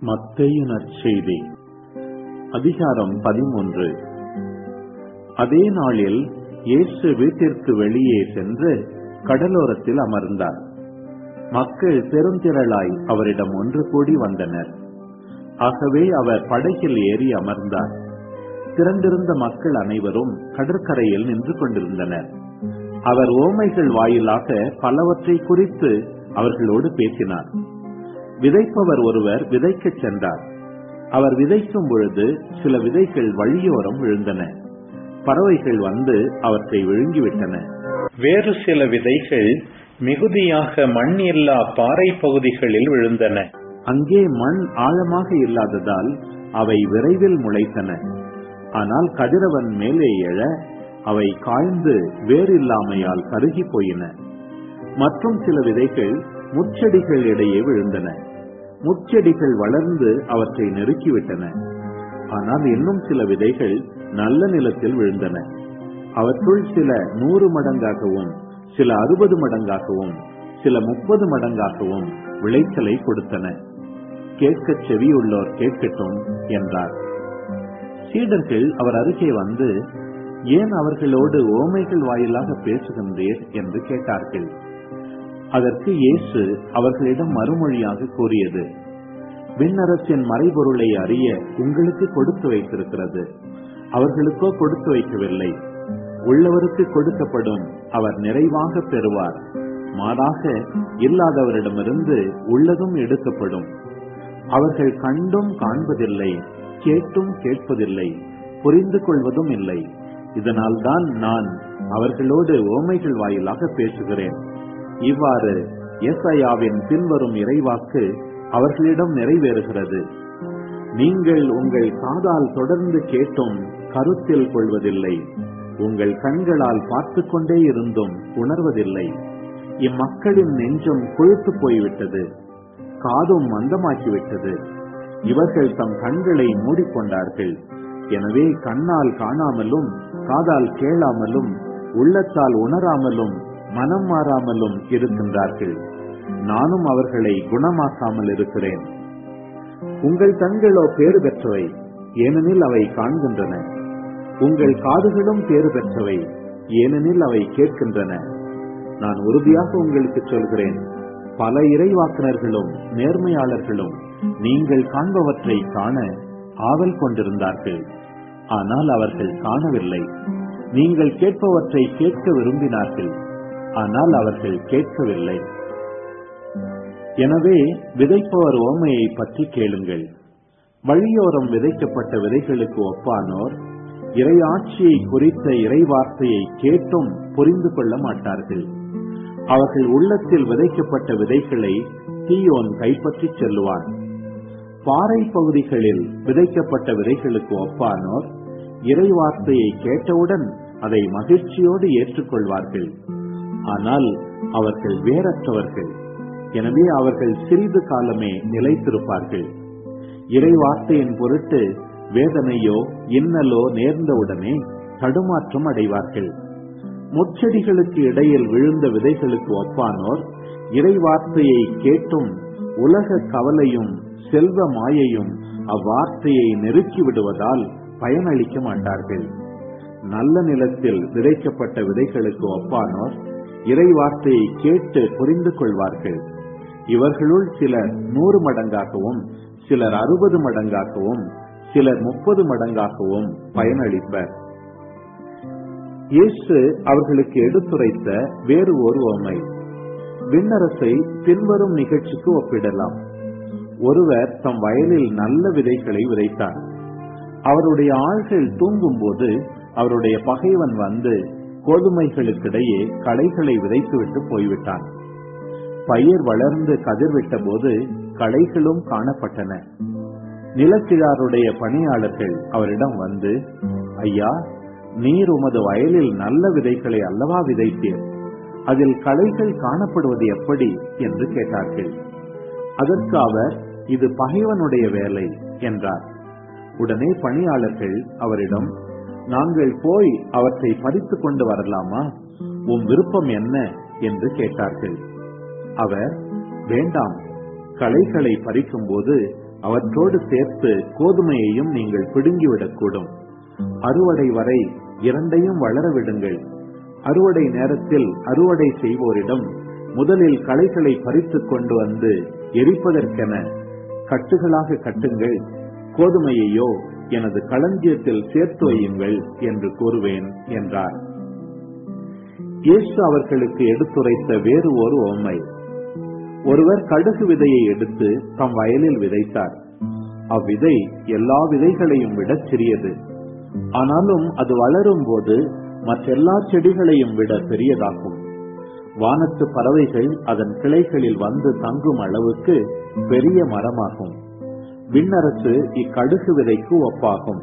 மத்தேயு நற்செய்தி அதிகாரம் பதிமூன்று அதே நாளில் இயேசு வீட்டிற்கு வெளியே சென்று கடலோரத்தில் அமர்ந்தார் மக்கள் பெருந்திரளாய் அவரிடம் ஒன்று கூடி வந்தனர் ஆகவே அவர் படகில் ஏறி அமர்ந்தார் திரண்டிருந்த மக்கள் அனைவரும் கடற்கரையில் நின்று கொண்டிருந்தனர் அவர் ஓமைகள் வாயிலாக பலவற்றை குறித்து அவர்களோடு பேசினார் விதைப்பவர் ஒருவர் விதைக்கச் சென்றார் அவர் விதைக்கும் பொழுது சில விதைகள் வழியோரம் விழுந்தன பறவைகள் வந்து அவற்றை விழுங்கிவிட்டன வேறு சில விதைகள் மிகுதியாக மண் இல்லா பாறை பகுதிகளில் விழுந்தன அங்கே மண் ஆழமாக இல்லாததால் அவை விரைவில் முளைத்தன ஆனால் கதிரவன் மேலே எழ அவை காய்ந்து வேறில்லாமையால் கருகி போயின மற்றும் சில விதைகள் முச்செடிகள் இடையே விழுந்தன முச்செடிகள் வளர்ந்து அவற்றை நெருக்கிவிட்டன ஆனால் இன்னும் சில விதைகள் நல்ல நிலத்தில் விழுந்தன அவற்றுள் சில நூறு மடங்காகவும் சில அறுபது மடங்காகவும் சில முப்பது மடங்காகவும் விளைச்சலை கொடுத்தன கேட்கச் செவியுள்ளோர் கேட்கட்டும் என்றார் சீடர்கள் அவர் அருகே வந்து ஏன் அவர்களோடு ஓமைகள் வாயிலாக பேசுகின்றீர் என்று கேட்டார்கள் அதற்கு இயேசு அவர்களிடம் மறுமொழியாக கூறியது விண்ணரசின் மறைபொருளை அறிய உங்களுக்கு கொடுத்து வைத்திருக்கிறது அவர்களுக்கோ கொடுத்து வைக்கவில்லை உள்ளவருக்கு கொடுக்கப்படும் அவர் நிறைவாக பெறுவார் மாறாக இல்லாதவரிடமிருந்து உள்ளதும் எடுக்கப்படும் அவர்கள் கண்டும் காண்பதில்லை கேட்டும் கேட்பதில்லை புரிந்து கொள்வதும் இல்லை இதனால்தான் நான் அவர்களோடு ஓமைகள் வாயிலாக பேசுகிறேன் இவ்வாறு எஸ்ஐயாவின் பின்வரும் இறைவாக்கு அவர்களிடம் நிறைவேறுகிறது நீங்கள் உங்கள் காதால் தொடர்ந்து கேட்டும் கருத்தில் கொள்வதில்லை உங்கள் கண்களால் பார்த்து கொண்டே இருந்தும் உணர்வதில்லை இம்மக்களின் நெஞ்சம் கொழுத்து போய்விட்டது காதும் மந்தமாக்கிவிட்டது இவர்கள் தம் கண்களை மூடிக்கொண்டார்கள் எனவே கண்ணால் காணாமலும் காதால் கேளாமலும் உள்ளத்தால் உணராமலும் மனம் மாறாமலும் இருக்கின்றார்கள் நானும் அவர்களை குணமாக்காமல் இருக்கிறேன் உங்கள் கண்களோ பேறு பெற்றவை ஏனெனில் அவை காண்கின்றன உங்கள் காதுகளும் பேறு பெற்றவை ஏனெனில் அவை கேட்கின்றன நான் உறுதியாக உங்களுக்கு சொல்கிறேன் பல இறைவாக்கினர்களும் நேர்மையாளர்களும் நீங்கள் காண்பவற்றை காண ஆவல் கொண்டிருந்தார்கள் ஆனால் அவர்கள் காணவில்லை நீங்கள் கேட்பவற்றை கேட்க விரும்பினார்கள் ஆனால் அவர்கள் கேட்கவில்லை எனவே விதைப்பவர் ஓமையை பற்றி கேளுங்கள் வழியோரம் விதைக்கப்பட்ட விதைகளுக்கு ஒப்பானோர் இறையாட்சியை குறித்த இறைவார்த்தையை கேட்டும் புரிந்து கொள்ள மாட்டார்கள் அவர்கள் உள்ளத்தில் விதைக்கப்பட்ட விதைகளை தீயோன் கைப்பற்றி செல்லுவான் பாறை பகுதிகளில் விதைக்கப்பட்ட விதைகளுக்கு ஒப்பானோர் இறைவார்த்தையை கேட்டவுடன் அதை மகிழ்ச்சியோடு ஏற்றுக்கொள்வார்கள் ஆனால் அவர்கள் வேறற்றவர்கள் எனவே அவர்கள் சிறிது காலமே நிலைத்திருப்பார்கள் இறைவார்த்தையின் பொருட்டு வேதனையோ இன்னலோ நேர்ந்தவுடனே தடுமாற்றம் அடைவார்கள் முச்செடிகளுக்கு இடையில் விழுந்த விதைகளுக்கு ஒப்பானோர் இறைவார்த்தையை கேட்டும் உலக கவலையும் செல்வ மாயையும் அவ்வார்த்தையை நெருக்கி விடுவதால் பயனளிக்க மாட்டார்கள் நல்ல நிலத்தில் விதைக்கப்பட்ட விதைகளுக்கு ஒப்பானோர் இறை வார்த்தையை கேட்டு புரிந்து கொள்வார்கள் இவர்களுள் சிலர் நூறு மடங்காகவும் சிலர் அறுபது மடங்காகவும் சிலர் முப்பது மடங்காகவும் பயனளிப்பர் இயேசு அவர்களுக்கு எடுத்துரைத்த வேறு ஒரு ஓமை விண்ணரசை பின்வரும் நிகழ்ச்சிக்கு ஒப்பிடலாம் ஒருவர் தம் வயலில் நல்ல விதைகளை விதைத்தார் அவருடைய ஆள்கள் தூங்கும் போது அவருடைய பகைவன் வந்து கோதுமைகளுக்கிடையே களைகளை விதைத்துவிட்டு போய்விட்டான் பயிர் வளர்ந்து கதிர்விட்ட போது களைகளும் காணப்பட்டன நிலக்கிழாருடைய பணியாளர்கள் அவரிடம் வந்து ஐயா நீர் உமது வயலில் நல்ல விதைகளை அல்லவா விதைத்தீர் அதில் களைகள் காணப்படுவது எப்படி என்று கேட்டார்கள் அதற்கு அவர் இது பகைவனுடைய வேலை என்றார் உடனே பணியாளர்கள் அவரிடம் நாங்கள் போய் அவற்றை பறித்து கொண்டு வரலாமா உம் விருப்பம் என்ன என்று கேட்டார்கள் அவர் வேண்டாம் களைகளை பறிக்கும் போது அவற்றோடு சேர்த்து கோதுமையையும் நீங்கள் பிடுங்கிவிடக்கூடும் அறுவடை வரை இரண்டையும் வளர விடுங்கள் அறுவடை நேரத்தில் அறுவடை செய்வோரிடம் முதலில் களைகளை பறித்துக் கொண்டு வந்து எரிப்பதற்கென கட்டுகளாக கட்டுங்கள் கோதுமையையோ எனது களஞ்சியத்தில் சேர்த்து வையுங்கள் என்று கூறுவேன் என்றார் இயேசு அவர்களுக்கு எடுத்துரைத்த வேறு ஒரு ஓமை ஒருவர் கடுகு விதையை எடுத்து தம் வயலில் விதைத்தார் அவ்விதை எல்லா விதைகளையும் விட சிறியது ஆனாலும் அது வளரும் போது மற்றெல்லா செடிகளையும் விட பெரியதாகும் வானத்து பறவைகள் அதன் கிளைகளில் வந்து தங்கும் அளவுக்கு பெரிய மரமாகும் விண்ணரசு இக்கடுகு விதைக்கு ஒப்பாகும்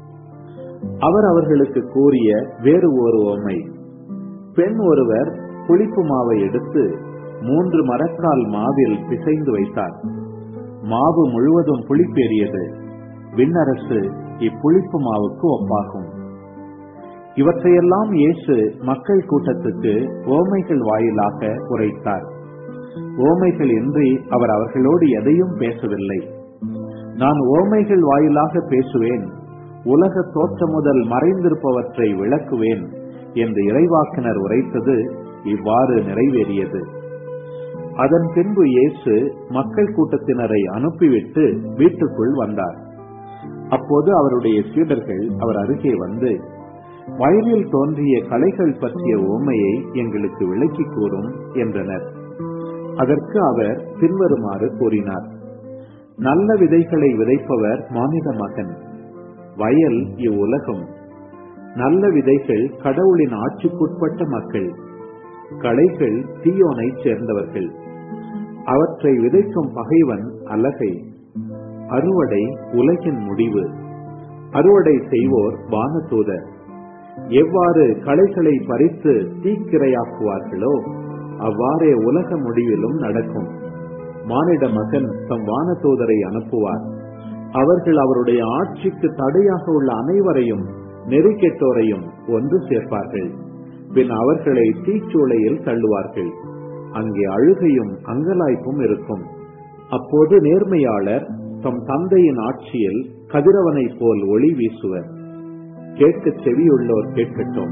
அவர் அவர்களுக்கு கூறிய வேறு ஒரு ஓமை பெண் ஒருவர் புளிப்பு மாவை எடுத்து மூன்று மரக்கால் மாவில் பிசைந்து வைத்தார் மாவு முழுவதும் புளிப்பேறியது விண்ணரசு இப்புளிப்பு மாவுக்கு ஒப்பாகும் இவற்றையெல்லாம் இயேசு மக்கள் கூட்டத்துக்கு ஓமைகள் வாயிலாக உரைத்தார் ஓமைகள் இன்றி அவர் அவர்களோடு எதையும் பேசவில்லை நான் ஓமைகள் வாயிலாக பேசுவேன் உலக தோற்றம் முதல் மறைந்திருப்பவற்றை விளக்குவேன் என்று இறைவாக்கினர் உரைத்தது இவ்வாறு நிறைவேறியது அதன் பின்பு இயேசு மக்கள் கூட்டத்தினரை அனுப்பிவிட்டு வீட்டுக்குள் வந்தார் அப்போது அவருடைய சீடர்கள் அவர் அருகே வந்து வயலில் தோன்றிய கலைகள் பற்றிய ஓமையை எங்களுக்கு விளக்கி கூறும் என்றனர் அதற்கு அவர் பின்வருமாறு கூறினார் நல்ல விதைகளை விதைப்பவர் மானிட மகன் வயல் இவ்வுலகம் நல்ல விதைகள் கடவுளின் ஆட்சிக்குட்பட்ட மக்கள் களைகள் தீயோனை சேர்ந்தவர்கள் அவற்றை விதைக்கும் பகைவன் அலகை அறுவடை உலகின் முடிவு அறுவடை செய்வோர் வானதூதர் எவ்வாறு களைகளை பறித்து தீக்கிரையாக்குவார்களோ அவ்வாறே உலக முடிவிலும் நடக்கும் மானிட மகன் தம் வானதூதரை அனுப்புவார் அவர்கள் அவருடைய ஆட்சிக்கு தடையாக உள்ள அனைவரையும் நெறிக்கெட்டோரையும் ஒன்று சேர்ப்பார்கள் பின் அவர்களை தீச்சூளையில் தள்ளுவார்கள் அங்கே அழுகையும் அங்கலாய்ப்பும் இருக்கும் அப்போது நேர்மையாளர் தம் தந்தையின் ஆட்சியில் கதிரவனைப் போல் ஒளி வீசுவர் கேட்க செவியுள்ளோர் கேட்கட்டும்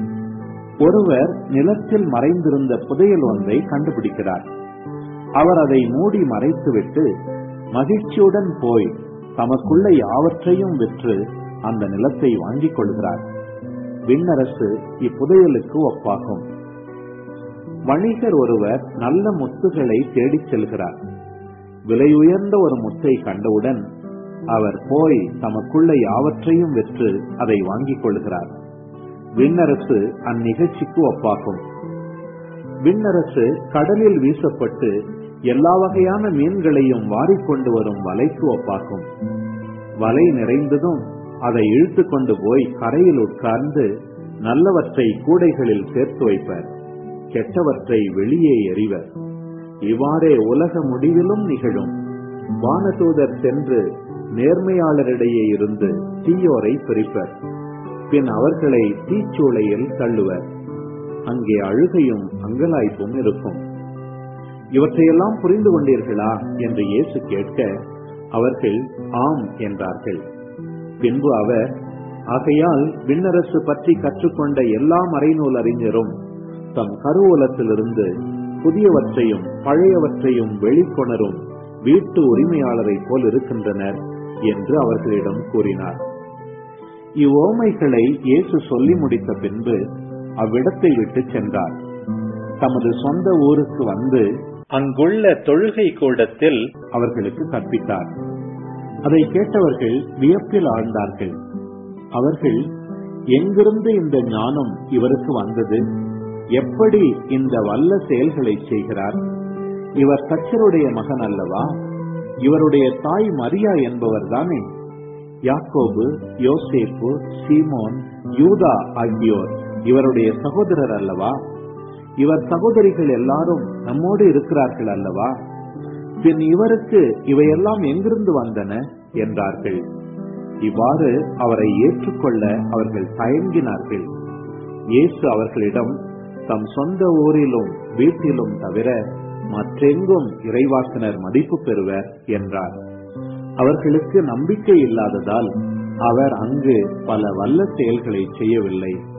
ஒருவர் நிலத்தில் மறைந்திருந்த புதையல் ஒன்றை கண்டுபிடிக்கிறார் அவர் அதை மூடி மறைத்துவிட்டு மகிழ்ச்சியுடன் போய் தமக்குள்ள யாவற்றையும் விற்று அந்த நிலத்தை வாங்கிக் கொள்கிறார் விண்ணரசு இப்புதையலுக்கு ஒப்பாகும் வணிகர் ஒருவர் நல்ல முத்துகளை தேடிச் செல்கிறார் விலை உயர்ந்த ஒரு முத்தை கண்டவுடன் அவர் போய் தமக்குள்ள யாவற்றையும் விற்று அதை வாங்கிக் கொள்கிறார் விண்ணரசு அந்நிகழ்ச்சிக்கு ஒப்பாகும் விண்ணரசு கடலில் வீசப்பட்டு எல்லா வகையான மீன்களையும் வாரிக்கொண்டு வரும் வலைக்கு ஒப்பாகும் வலை நிறைந்ததும் அதை இழுத்து கொண்டு போய் கரையில் உட்கார்ந்து நல்லவற்றை கூடைகளில் சேர்த்து வைப்பர் கெட்டவற்றை வெளியே எறிவர் இவ்வாறே உலக முடிவிலும் நிகழும் வானதூதர் சென்று நேர்மையாளரிடையே இருந்து தீயோரை பிரிப்பர் பின் அவர்களை தீச்சூளையில் தள்ளுவர் அங்கே அழுகையும் அங்கலாய்ப்பும் இருக்கும் இவற்றையெல்லாம் புரிந்து கொண்டீர்களா என்று இயேசு கேட்க அவர்கள் ஆம் என்றார்கள் பின்பு அவர் ஆகையால் விண்ணரசு பற்றி கற்றுக்கொண்ட எல்லா மறைநூல் அறிஞரும் தம் கருவூலத்திலிருந்து புதியவற்றையும் பழையவற்றையும் வெளிக்கொணரும் வீட்டு உரிமையாளரை போல் இருக்கின்றனர் என்று அவர்களிடம் கூறினார் இவ்வோமைகளை இயேசு சொல்லி முடித்த பின்பு அவ்விடத்தை விட்டு சென்றார் தமது சொந்த ஊருக்கு வந்து அங்குள்ள தொழுகை கூடத்தில் அவர்களுக்கு கற்பித்தார் அதை கேட்டவர்கள் வியப்பில் ஆழ்ந்தார்கள் அவர்கள் எங்கிருந்து இந்த ஞானம் இவருக்கு வந்தது எப்படி இந்த வல்ல செயல்களை செய்கிறார் இவர் தச்சருடைய மகன் அல்லவா இவருடைய தாய் மரியா என்பவர் தானே யாக்கோபு யோசேப்பு சீமோன் யூதா ஆகியோர் இவருடைய சகோதரர் அல்லவா இவர் சகோதரிகள் எல்லாரும் நம்மோடு இருக்கிறார்கள் அல்லவா பின் இவருக்கு இவையெல்லாம் எங்கிருந்து வந்தன என்றார்கள் இவ்வாறு அவரை ஏற்றுக்கொள்ள அவர்கள் தயங்கினார்கள் இயேசு அவர்களிடம் தம் சொந்த ஊரிலும் வீட்டிலும் தவிர மற்றெங்கும் இறைவாசனர் மதிப்பு பெறுவர் என்றார் அவர்களுக்கு நம்பிக்கை இல்லாததால் அவர் அங்கு பல வல்ல செயல்களை செய்யவில்லை